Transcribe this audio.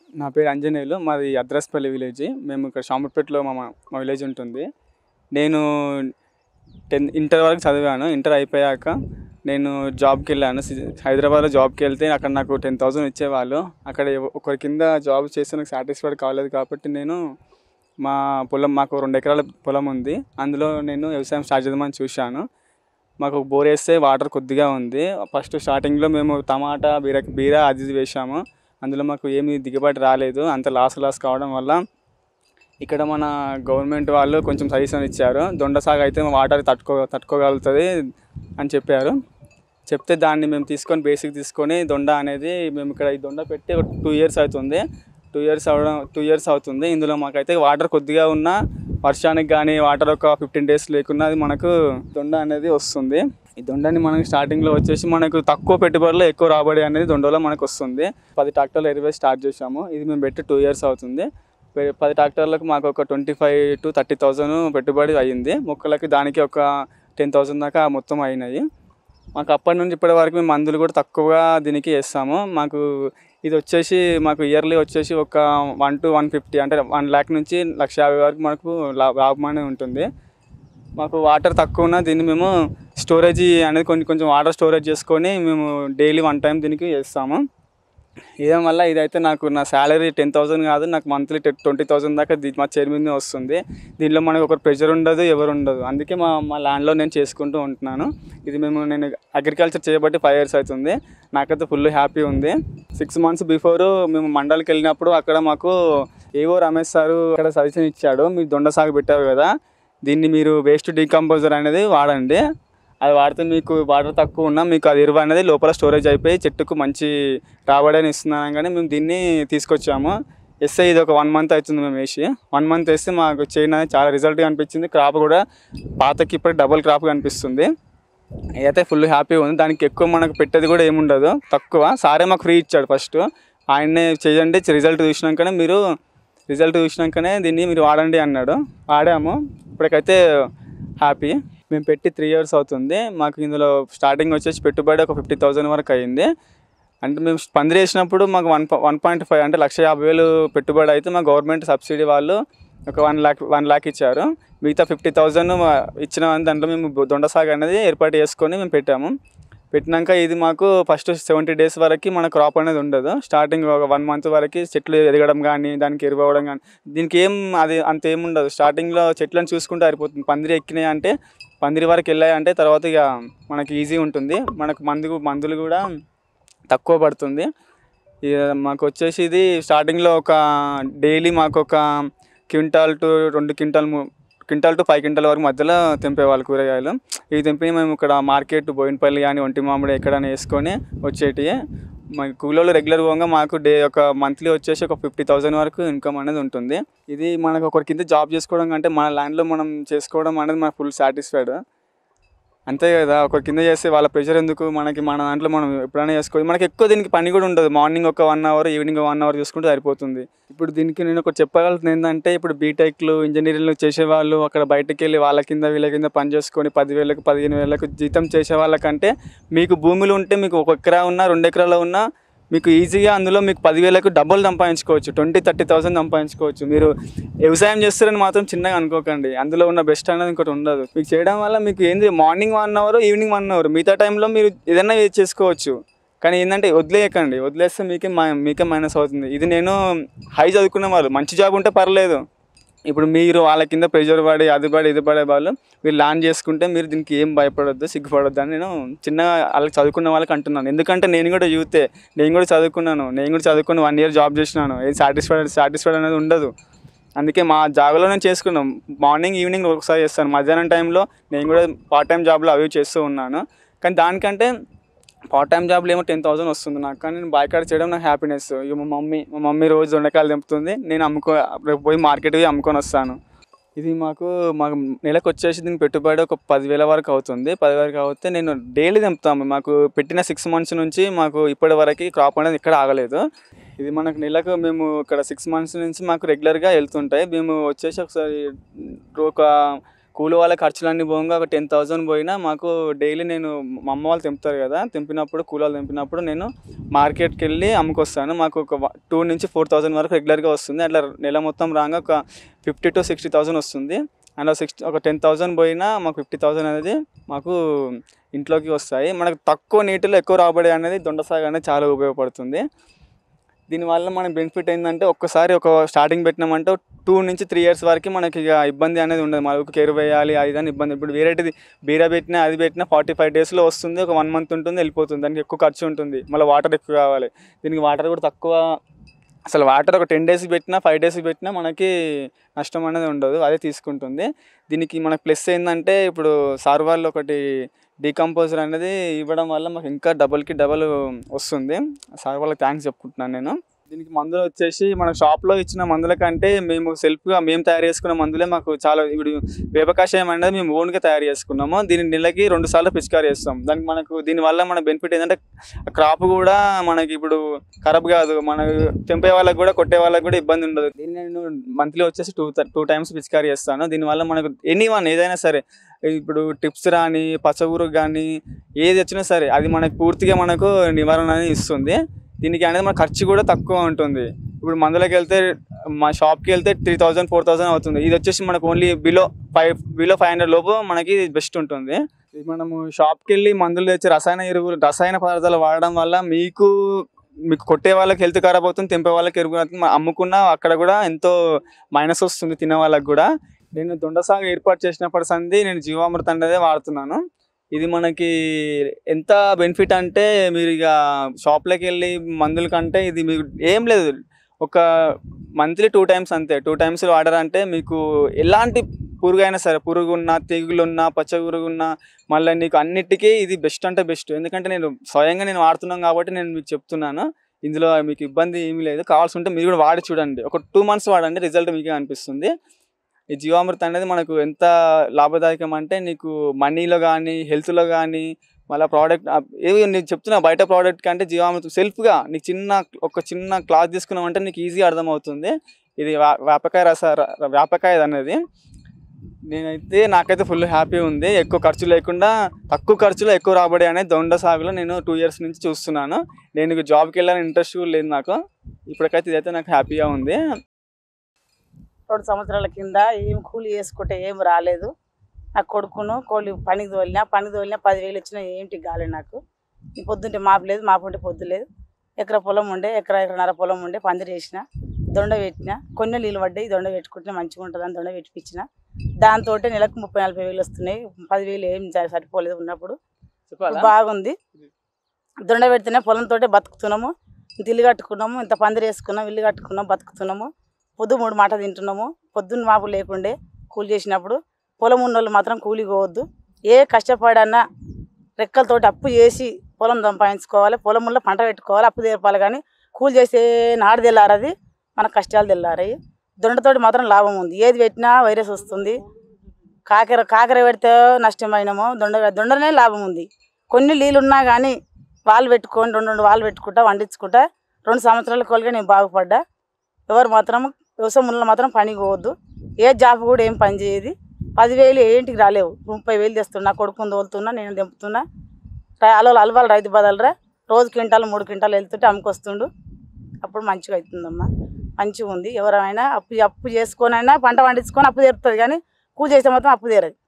నా పేరు అంజనేయులు మాది అద్రస్పల్లి విలేజ్ మేము ఇక్కడ షాంపేటలో మా మా విలేజ్ ఉంటుంది నేను టెన్ ఇంటర్ వరకు చదివాను ఇంటర్ అయిపోయాక నేను జాబ్కి వెళ్ళాను సి- హైదరాబాద్లో జాబ్కి వెళ్తే అక్కడ నాకు టెన్ థౌసండ్ ఇచ్చేవాళ్ళు అక్కడ ఎవ- ఒకరి కింద జాబ్ చేస్తే నాకు సాటిస్ఫైడ్ కాలేదు కాబట్టి నేను మా పొలం మాకు రెండు ఎకరాల పొలం ఉంది అందులో నేను వ్యవసాయం స్టార్ట్ చేద్దామని చూశాను మాకు బోర్ వేస్తే వాటర్ కొద్దిగా ఉంది ఫస్ట్ స్టార్టింగ్లో మేము టమాటా బీర బీర అది ఇది వేసాము అందులో మాకు ఏమీ దిగుబడి రాలేదు అంత లాస్ లాస్ కావడం వల్ల ఇక్కడ మన గవర్నమెంట్ వాళ్ళు కొంచెం సజెషన్ ఇచ్చారు దొండ సాగు అయితే వాటర్ తట్టుకో తట్టుకోగలుగుతుంది అని చెప్పారు చెప్తే దాన్ని మేము తీసుకొని బేసిక్ తీసుకొని దొండ అనేది మేము ఇక్కడ ఈ దొండ పెట్టి ఒక టూ ఇయర్స్ అవుతుంది టూ ఇయర్స్ అవడం టూ ఇయర్స్ అవుతుంది ఇందులో మాకైతే వాటర్ కొద్దిగా ఉన్నా వర్షానికి కానీ వాటర్ ఒక ఫిఫ్టీన్ డేస్ లేకున్నా అది మనకు దొండ అనేది వస్తుంది ఈ దొండని మనకి స్టార్టింగ్లో వచ్చేసి మనకు తక్కువ పెట్టుబడిలో ఎక్కువ రాబడి అనేది దొండలో మనకు వస్తుంది పది ట్రాక్టర్లు ఎరువే స్టార్ట్ చేసాము ఇది మేము పెట్టి టూ ఇయర్స్ అవుతుంది పె- పది ట్రాక్టర్లకు మాకు ఒక twenty five to thirty thousand పెట్టుబడి అయ్యింది మొక్కలకి దానికి ఒక టెన్ థౌజండ్ దాకా మొత్తం అయినాయి మాకు అప్పటి నుంచి ఇప్పటి వరకు మేము మందులు కూడా తక్కువగా దీనికి వేస్తాము మాకు ఇది వచ్చేసి మాకు ఇయర్లీ వచ్చేసి ఒక వన్ టు వన్ ఫిఫ్టీ అంటే వన్ ల్యాక్ నుంచి లక్ష యాభై వరకు మనకు లా- లాభం అనేది ఉంటుంది మాకు వాటర్ తక్కువ ఉన్న దీన్ని మేము స్టోరేజ్ అనేది కొంచెం కొంచెం వాటర్ స్టోరేజ్ చేసుకొని మేము డైలీ వన్ టైం దీనికి వేస్తాము ఇదేం వల్ల ఇదైతే నాకు నా శాలరీ టెన్ థౌసండ్ కాదు నాకు మంత్లీ ట్వంటీ థౌసండ్ దాకా దీ- మా చైర్మన్ వస్తుంది దీనిలో మనకు ఒక ప్రెషర్ ఉండదు ఎవరు ఉండదు అందుకే మా మా ల్యాండ్లో నేను చేసుకుంటూ ఉంటున్నాను ఇది మేము నేను అగ్రికల్చర్ చేయబట్టి ఫైవ్ ఇయర్స్ అవుతుంది నాకైతే ఫుల్ హ్యాపీ ఉంది సిక్స్ మంత్స్ బిఫోర్ మేము మండలికి వెళ్ళినప్పుడు అక్కడ మాకు ఏవో రమేష్ సారు అక్కడ సజెషన్ ఇచ్చాడు మీరు దొండ సాగు పెట్టారు కదా దీన్ని మీరు వేస్ట్ డీకంపోజర్ అనేది వాడండి అది వాడితే మీకు వాటర్ తక్కువ ఉన్నా మీకు అది ఎరువు అనేది లోపల స్టోరేజ్ అయిపోయి చెట్టుకు మంచి రాబడిని ఇస్తున్నాం కానీ మేము దీన్ని తీసుకొచ్చాము వేస్తే ఇది ఒక వన్ మంత్ అవుతుంది మేము వేసి వన్ మంత్ వేస్తే మాకు చైన్ అనేది చాలా రిజల్ట్ కనిపించింది క్రాప్ కూడా పాతకి ఇప్పుడు డబుల్ క్రాప్ కనిపిస్తుంది అయితే ఫుల్ హ్యాపీగా ఉంది దానికి ఎక్కువ మనకు పెట్టేది కూడా ఏముండదు తక్కువ సారే మాకు ఫ్రీ ఇచ్చాడు ఫస్ట్ ఆయన్నే చేయండి రిజల్ట్ చూసినాకనే మీరు రిజల్ట్ చూసినాకనే దీన్ని మీరు వాడండి అన్నాడు వాడాము ఇప్పటికైతే హ్యాపీ మేము పెట్టి త్రీ ఇయర్స్ అవుతుంది మాకు ఇందులో స్టార్టింగ్ వచ్చేసి పెట్టుబడి ఒక ఫిఫ్టీ థౌజండ్ వరకు అయింది అంటే మేము పందిరి వేసినప్పుడు మాకు వన్ వన్ పాయింట్ ఫైవ్ అంటే లక్ష యాభై వేలు పెట్టుబడి అయితే మా గవర్నమెంట్ సబ్సిడీ వాళ్ళు ఒక వన్ ల్యాక్ వన్ ల్యాక్ ఇచ్చారు మిగతా ఫిఫ్టీ థౌజండ్ ఇచ్చిన దాంట్లో మేము దొండ సాగు అనేది ఏర్పాటు చేసుకొని మేము పెట్టాము పెట్టినాక ఇది మాకు ఫస్ట్ సెవెంటీ డేస్ వరకు మన క్రాప్ అనేది ఉండదు స్టార్టింగ్ ఒక వన్ మంత్ వరకు చెట్లు ఎదగడం కానీ దానికి ఎరువు అవ్వడం కానీ దీనికి ఏం అది అంత ఏం ఉండదు స్టార్టింగ్లో చెట్లను చూసుకుంటే సరిపోతుంది పందిరి ఎక్కినాయి అంటే పందిరి వరకు వెళ్ళాయి అంటే తర్వాత ఇక మనకి ఈజీ ఉంటుంది మనకు మందు మందులు కూడా తక్కువ పడుతుంది ఇక మాకు వచ్చేసి ఇది స్టార్టింగ్లో ఒక డైలీ మాకు ఒక క్వింటాల్ టు రెండు క్వింటాల్ ము- క్వింటాల్ టు ఫైవ్ క్వింటాల్ వరకు మధ్యలో తెంపేవాళ్ళు కూరగాయలు ఇవి తెంపి మేము ఇక్కడ మార్కెట్ బోయినపల్లి కానీ ఒంటి మామిడి ఎక్కడైనా వేసుకొని వచ్చేటివి మా కూలీలు రెగ్యులర్ పోగా మాకు డే ఒక మంత్లీ వచ్చేసి ఒక ఫిఫ్టీ థౌసండ్ వరకు ఇన్కమ్ అనేది ఉంటుంది ఇది మనకు ఒకరి కింద జాబ్ చేసుకోవడం కంటే మన ల్యాండ్లో మనం చేసుకోవడం అనేది మనకు ఫుల్ సాటిస్ఫైడ్ అంతే కదా ఒక కింద చేస్తే వాళ్ళ ప్రెషర్ ఎందుకు మనకి మన దాంట్లో మనం ఎప్పుడైనా చేసుకోవచ్చు మనకి ఎక్కువ దీనికి పని కూడా ఉండదు మార్నింగ్ ఒక one hour evening one hour చూసుకుంటే సరిపోతుంది ఇప్పుడు దీనికి నేను ఒకటి చెప్పగలుగుతుంది ఏంటంటే ఇప్పుడు బీటెక్లు ఇంజనీరింగ్లు చేసేవాళ్ళు అక్కడ బయటకు వెళ్ళి వాళ్ళ కింద వీళ్ళ కింద పని చేసుకొని పదివేలకు పదిహేను వేలకు జీతం చేసే వాళ్ళకంటే మీకు భూములు ఉంటే మీకు ఒక ఎకరా ఉన్నా రెండు ఎకరాలు ఉన్నా మీకు ఈజీగా అందులో మీకు పదివేలకు డబ్బులు సంపాదించుకోవచ్చు ట్వంటీ థర్టీ థౌసండ్ సంపాదించుకోవచ్చు మీరు వ్యవసాయం చేస్తారని మాత్రం చిన్నగా అనుకోకండి అందులో ఉన్న బెస్ట్ అనేది ఇంకోటి ఉండదు మీకు చేయడం వల్ల మీకు ఏంది morning one hour evening one hour మిగతా టైంలో మీరు ఏదైనా చేసుకోవచ్చు కానీ ఏంటంటే వదిలేయకండి వదిలేస్తే మీకే మా మీకే మైనస్ అవుతుంది ఇది నేను హై చదువుకున్న వాళ్ళు మంచి జాబ్ ఉంటే పర్లేదు ఇప్పుడు మీరు వాళ్ళ కింద ప్రెషర్ పడి అది పడి ఇది పడే వాళ్ళు మీరు ల్యాండ్ చేసుకుంటే మీరు దీనికి ఏం భయపడొద్దు సిగ్గుపడొద్దు అని నేను చిన్నగా వాళ్ళకి చదువుకున్న వాళ్ళకి అంటున్నాను ఎందుకంటే నేను కూడా యూతే నేను కూడా చదువుకున్నాను నేను కూడా చదువుకుని వన్ ఇయర్ జాబ్ చేసినాను ఏం సాటిస్ఫైడ్ సాటిస్ఫైడ్ అనేది ఉండదు అందుకే మా జాబ్లో నేను చేసుకున్నాం మార్నింగ్ ఈవినింగ్ ఒకసారి చేస్తాను మధ్యాహ్నం టైంలో నేను కూడా పార్ట్ టైం జాబ్లో అవి చేస్తూ ఉన్నాను కానీ దానికంటే పార్ట్ టైం జాబ్లో ఏమో టెన్ థౌసండ్ వస్తుంది నాకు కానీ నేను బాయ్కాట్ చేయడం నాకు హ్యాపీనెస్ ఇక మా మమ్మీ మా మమ్మీ రోజు దొండకాయలు తెంపుతుంది నేను అమ్ముకో రేపు పోయి మార్కెట్ పోయి అమ్ముకొని వస్తాను ఇది మాకు మాకు నెలకు వచ్చేసి దీనికి పెట్టుబడి ఒక పదివేల వరకు అవుతుంది పదివేల వరకు అవుతే నేను డైలీ తెంపుతాము మాకు పెట్టిన సిక్స్ మంత్స్ నుంచి మాకు ఇప్పటి వరకు క్రాప్ అనేది ఇక్కడ ఆగలేదు ఇది మనకు నెలకు మేము ఇక్కడ సిక్స్ మంత్స్ నుంచి మాకు రెగ్యులర్గా వెళ్తుంటాయి మేము వచ్చేసి ఒకసారి ఒక కూలి వాళ్ళ ఖర్చులన్నీ పోగా ఒక టెన్ థౌసండ్ పోయినా మాకు డైలీ నేను మా అమ్మ వాళ్ళు తెంపుతారు కదా తెంపినప్పుడు కూలి వాళ్ళు తెంపినప్పుడు నేను మార్కెట్కి వెళ్ళి అమ్ముకొస్తాను మాకు ఒక టూ నుంచి ఫోర్ థౌసండ్ వరకు రెగ్యులర్గా వస్తుంది అట్లా నెల మొత్తం రాగా ఒక ఫిఫ్టీ టు సిక్స్టీ థౌసండ్ వస్తుంది అండ్ సిక్స్టీ ఒక టెన్ థౌసండ్ పోయినా మాకు ఫిఫ్టీ థౌసండ్ అనేది మాకు ఇంట్లోకి వస్తాయి మనకు తక్కువ నీటిలో ఎక్కువ రాబడి అనేది దొండ సాగు అనేది చాలా ఉపయోగపడుతుంది దీనివల్ల మనకి బెనిఫిట్ ఏంటంటే ఒక్కసారి ఒక స్టార్టింగ్ పెట్టినామంటే టూ నుంచి త్రీ ఇయర్స్ వరకు మనకి ఇక ఇబ్బంది అనేది ఉండదు మనకు కేర్ వేయాలి అది అని ఇబ్బంది ఇప్పుడు వేరేటిది బీరా పెట్టినా అది పెట్టినా ఫార్టీ ఫైవ్ డేస్లో వస్తుంది ఒక వన్ మంత్ ఉంటుంది వెళ్ళిపోతుంది దానికి ఎక్కువ ఖర్చు ఉంటుంది మళ్ళీ వాటర్ ఎక్కువ కావాలి దీనికి వాటర్ కూడా తక్కువ అసలు వాటర్ ఒక టెన్ డేస్ పెట్టినా ఫైవ్ డేస్ పెట్టినా మనకి నష్టం అనేది ఉండదు అదే తీసుకుంటుంది దీనికి మనకు ప్లస్ ఏంటంటే ఇప్పుడు సార్ వాళ్ళు ఒకటి డీకంపోజర్ అనేది ఇవ్వడం వల్ల మాకు ఇంకా డబల్కి డబల్ వస్తుంది సార్ వాళ్ళకి థ్యాంక్స్ చెప్పుకుంటున్నాను నేను దీనికి మందులు వచ్చేసి మన షాప్లో ఇచ్చిన మందుల కంటే మేము సెల్ఫ్గా మేము తయారు చేసుకున్న మందులే మాకు చాలా ఇప్పుడు వేపకాషాయం అనేది మేము ఓన్గా తయారు చేసుకున్నాము దీని నెలకి రెండు సార్లు పిచికారి చేస్తాం దానికి మనకు దీనివల్ల మన బెనిఫిట్ ఏంటంటే క్రాప్ కూడా మనకి ఇప్పుడు ఖరాబ్ కాదు మన తెంపే వాళ్ళకి కూడా కొట్టే వాళ్ళకి కూడా ఇబ్బంది ఉండదు దీన్ని నేను మంత్లీ వచ్చేసి టూ టూ టైమ్స్ పిచికారి చేస్తాను దీనివల్ల మనకు ఎనీ వన్ ఏదైనా సరే ఇప్పుడు టిప్స్ రాని పచ్చగురు కానీ ఏది వచ్చినా సరే అది మనకు పూర్తిగా మనకు నివారణ అనేది ఇస్తుంది దీనికి అనేది మన ఖర్చు కూడా తక్కువ ఉంటుంది ఇప్పుడు మందులకు వెళ్తే మా షాప్కి వెళ్తే త్రీ థౌజండ్ ఫోర్ థౌజండ్ అవుతుంది ఇది వచ్చేసి మనకు only below five below five hundred లోపు మనకి బెస్ట్ ఉంటుంది ఇది మనము షాప్కి వెళ్ళి మందులు తెచ్చి రసాయన ఎరువులు రసాయన పదార్థాలు వాడడం వల్ల మీకు మీకు కొట్టే వాళ్ళకి హెల్త్ ఖరాబ్ అవుతుంది తెంపే వాళ్ళకి ఎరుగు అవుతుంది. మ- అమ్ముకున్న అక్కడ కూడా ఎంతో మైనస్ వస్తుంది తినే వాళ్ళకి కూడా నేను దొండ సాగు ఏర్పాటు చేసినప్పటి సంది నేను జీవామృతం అనేది వాడుతున్నాను ఇది మనకి ఎంత బెనిఫిట్ అంటే మీరు ఇక షాప్లోకి వెళ్ళి మందుల కంటే ఇది మీకు ఏం లేదు ఒక మంత్లీ టూ టైమ్స్ అంతే టూ టైమ్స్ వాడారంటే మీకు ఎలాంటి పురుగు అయినా సరే పురుగు ఉన్నా తెగులు ఉన్నా పచ్చ పురుగు ఉన్నా మళ్ళీ నీకు అన్నిటికీ ఇది బెస్ట్ అంటే బెస్ట్ ఎందుకంటే నేను స్వయంగా నేను వాడుతున్నాను కాబట్టి నేను మీకు చెప్తున్నాను ఇందులో మీకు ఇబ్బంది ఏమీ లేదు కావాల్సి ఉంటే మీరు కూడా వాడి చూడండి ఒక టూ మంత్స్ వాడండి రిజల్ట్ మీకే అనిపిస్తుంది ఈ జీవామృతం అనేది మనకు ఎంత లాభదాయకం అంటే నీకు మనీలో కానీ హెల్త్లో కానీ మళ్ళీ ప్రోడక్ట్ ఏవి నేను చెప్తున్నా బయట ప్రోడక్ట్ కంటే జీవామృతం సెల్ఫ్గా నీకు చిన్న ఒక చిన్న క్లాత్ తీసుకున్నామంటే నీకు ఈజీగా అర్థమవుతుంది ఇది వా- వేపకాయ రస ర- వేపకాయ అనేది నేనైతే నాకైతే ఫుల్ హ్యాపీ ఉంది ఎక్కువ ఖర్చు లేకుండా తక్కువ ఖర్చులో ఎక్కువ రాబడి అనేది దొండ సాగులో నేను టూ ఇయర్స్ నుంచి చూస్తున్నాను నేను జాబ్కి వెళ్ళాలని ఇంట్రెస్ట్ కూడా లేదు నాకు ఇప్పటికైతే ఇదైతే నాకు హ్యాపీగా ఉంది రెండు సంవత్సరాల కింద ఏం కూలి చేసుకుంటే ఏం రాలేదు నా కొడుకును కోళ్ళు పనికి తోలినా పనికి తోలినా పదివేలు వచ్చినా ఏంటి కాలేదు నాకు ఈ పొద్దుంటే మాపు లేదు మాపు ఉంటే పొద్దు లేదు ఎకరా పొలం ఉండే ఎకరా ఎకరన్నర పొలం ఉండే పందిరి వేసిన దొండ పెట్టిన కొన్ని నీళ్ళు పడ్డాయి దొండ పెట్టుకుంటే మంచిగా ఉంటుందని దొండ పెట్టిపించిన దాంతో నెలకు ముప్పై నలభై వేలు వస్తున్నాయి పదివేలు ఏం స- సరిపోలేదు ఉన్నప్పుడు చెప్పాలా బాగుంది దొండ పెడితేనే పొలంతో బతుకుతున్నాము ఇంత ఇల్లు కట్టుకున్నాము ఇంత పందిరి వేసుకున్నాం ఇల్లు కట్టుకున్నాం బతుకుతున్నాము పొద్దు మూడు మాట తింటున్నాము పొద్దున్న మాపు లేకుండే కూలి చేసినప్పుడు పొలం ఉన్నోళ్ళు మాత్రం కూలి పోవద్దు ఏ కష్టపడన్నా రెక్కలతోటి అప్పు చేసి పొలం సంపాదించుకోవాలి పొలంలో పంట పెట్టుకోవాలి అప్పు తీర్పాలి కానీ కూలి చేసే నాడు తెల్లారది మన కష్టాలు తెల్లారాయి దొండతోటి మాత్రం లాభం ఉంది ఏది పెట్టినా వైరస్ వస్తుంది కాకర కాకర పెడితే నష్టమైనమో దొండ దొండనే లాభం ఉంది కొన్ని నీళ్ళు ఉన్నా కానీ వాళ్ళు పెట్టుకొని రెండు రెండు వాళ్ళు పెట్టుకుంటా వండించుకుంటా రెండు సంవత్సరాల కొలిగా నేను బాగుపడ్డా ఎవరు మాత్రం వ్యవసాయంలో మాత్రం పనికి పోవద్దు ఏ జాబ్ కూడా ఏం పని చేయదు పదివేలు ఏంటికి రాలేవు ముప్పై వేలు తెస్తున్నా కొడుకుని తోలుతున్నా నేను దింపుతున్నా అలవాళ్ళు అలవాళ్ళు రైతు బదలరా రోజు క్వింటాలు మూడు క్వింటాలు వెళ్తుంటే అమ్ముకొస్తుండు అప్పుడు మంచిగా అవుతుందమ్మా మంచిగా ఉంది ఎవరైనా అప్పు అప్పు చేసుకొనైనా పంట పండించుకొని అప్పు తీరుతుంది కానీ కూలి చేస్తే మాత్రం అప్పు తీరదు